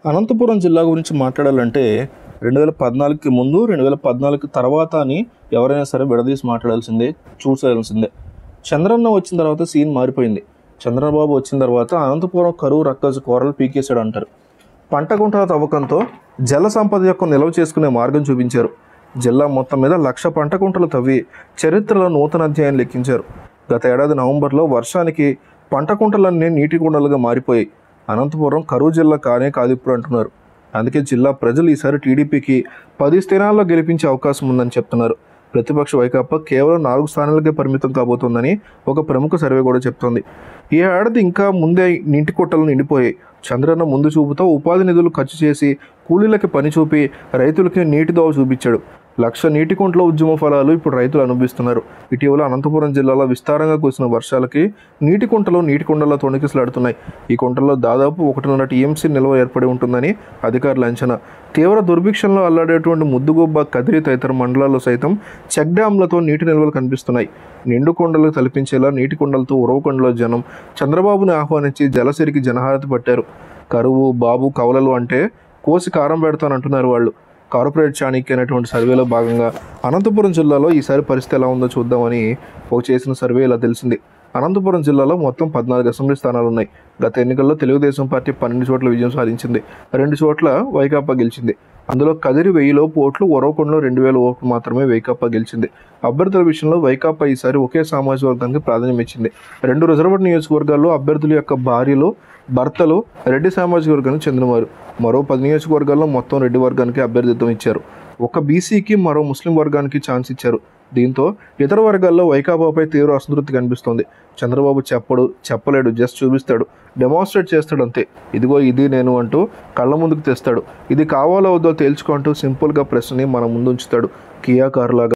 అనంతపురం జిల్లా గురించి మాట్లాడాలంటే రెండు వేల పద్నాలుగుకి ముందు రెండు వేల పద్నాలుగు తర్వాత అని ఎవరైనా సరే విడదీసి మాట్లాడాల్సిందే చూసేయాల్సిందే చంద్రన్న వచ్చిన తర్వాత సీన్ మారిపోయింది చంద్రబాబు వచ్చిన తర్వాత అనంతపురం కరువు రక్కజు కూరలు పీకేశాడు అంటారు పంట గుంటల తవ్వకంతో జల సంపద యొక్క నిల్వ చేసుకునే మార్గం చూపించారు జిల్లా మొత్తం మీద లక్ష పంట గుంటలు తవ్వి చరిత్రలో నూతన అధ్యాయం లెక్కించారు గత ఏడాది నవంబర్లో వర్షానికి పంట కుంటలన్నీ నీటి కుండలుగా మారిపోయాయి అనంతపురం కరువు జిల్లా కానే కాదు ఇప్పుడు అంటున్నారు అందుకే జిల్లా ప్రజలు ఈసారి టీడీపీకి పది స్థానాల్లో గెలిపించే అవకాశం ఉందని చెప్తున్నారు ప్రతిపక్ష వైకాపా కేవలం నాలుగు స్థానాలకే పరిమితం కాబోతోందని ఒక ప్రముఖ సర్వే కూడా చెప్తోంది ఈ ఏడాది ఇంకా ముందే నీటి కుట్టలు నిండిపోయాయి చంద్రన్న ముందు చూపుతో ఉపాధి నిధులు ఖర్చు చేసి కూలీలకి పని చూపి రైతులకి నీటి దోవ చూపించాడు లక్ష నీటి కుంట్ల ఉద్యమ ఫలాలు ఇప్పుడు రైతులు అనుభవిస్తున్నారు ఇటీవల అనంతపురం జిల్లాలో విస్తారంగా కురిసిన వర్షాలకి నీటి కుంటలు నీటి కుండల్లో తొణికిసలాడుతున్నాయి ఈ కుంటల్లో దాదాపు ఒకటిన్నర టీఎంసీ నిల్వ ఏర్పడి ఉంటుందని అధికారుల అంచనా తీవ్ర దుర్భిక్షంలో అల్లాడేటువంటి ముద్దుగొబ్బ కదిరి తదితర మండలాల్లో సైతం చెక్ డ్యాంలతో నీటి నిల్వలు కనిపిస్తున్నాయి నిండు కొండలకు తలపించేలా నీటి కొండలతో ఉరవకొండలో జనం చంద్రబాబుని ఆహ్వానించి జలసిరికి జనహారతి పట్టారు కరువు బాబు కవలలు అంటే కోసి కారం పెడతానంటున్నారు వాళ్ళు కార్పొరేట్ చాణక్య అనేటువంటి సర్వేలో భాగంగా అనంతపురం జిల్లాలో ఈసారి పరిస్థితి ఎలా ఉందో చూద్దామని ఒక చేసిన సర్వే ఇలా తెలిసింది అనంతపురం జిల్లాలో మొత్తం పద్నాలుగు అసెంబ్లీ స్థానాలు ఉన్నాయి గత ఎన్నికల్లో తెలుగుదేశం పార్టీ పన్నెండు చోట్ల విజయం సాధించింది రెండు చోట్ల వైకాపా గెలిచింది అందులో కదిరి వెయ్యిలో ఓట్లు ఒరవకొండలో రెండు వేల ఓట్లు మాత్రమే వైకాపా గెలిచింది అభ్యర్థుల విషయంలో వైకాపా ఈసారి ఒకే సామాజిక వర్గానికి ప్రాధాన్యం ఇచ్చింది రెండు రిజర్వ్డ్ నియోజకవర్గాల్లో అభ్యర్థుల యొక్క భార్యలు భర్తలు రెడ్డి సామాజిక వర్గానికి చెందినవారు మరో పది నియోజకవర్గాల్లో మొత్తం రెడ్డి వర్గానికి అభ్యర్థిత్వం ఇచ్చారు ఒక బీసీకి మరో ముస్లిం వర్గానికి ఛాన్స్ ఇచ్చారు దీంతో ఇతర వర్గాల్లో వైకాపాపై తీవ్ర అసంతృప్తి కనిపిస్తోంది చంద్రబాబు చెప్పడు చెప్పలేడు జస్ట్ చూపిస్తాడు డెమాన్స్ట్రేట్ చేస్తాడు అంతే ఇదిగో ఇది నేను అంటూ కళ్ళ ముందుకు తెస్తాడు ఇది కావాలో వద్దో తేల్చుకుంటూ సింపుల్గా ప్రశ్నని మన ముందు ఉంచుతాడు కియా కారులాగా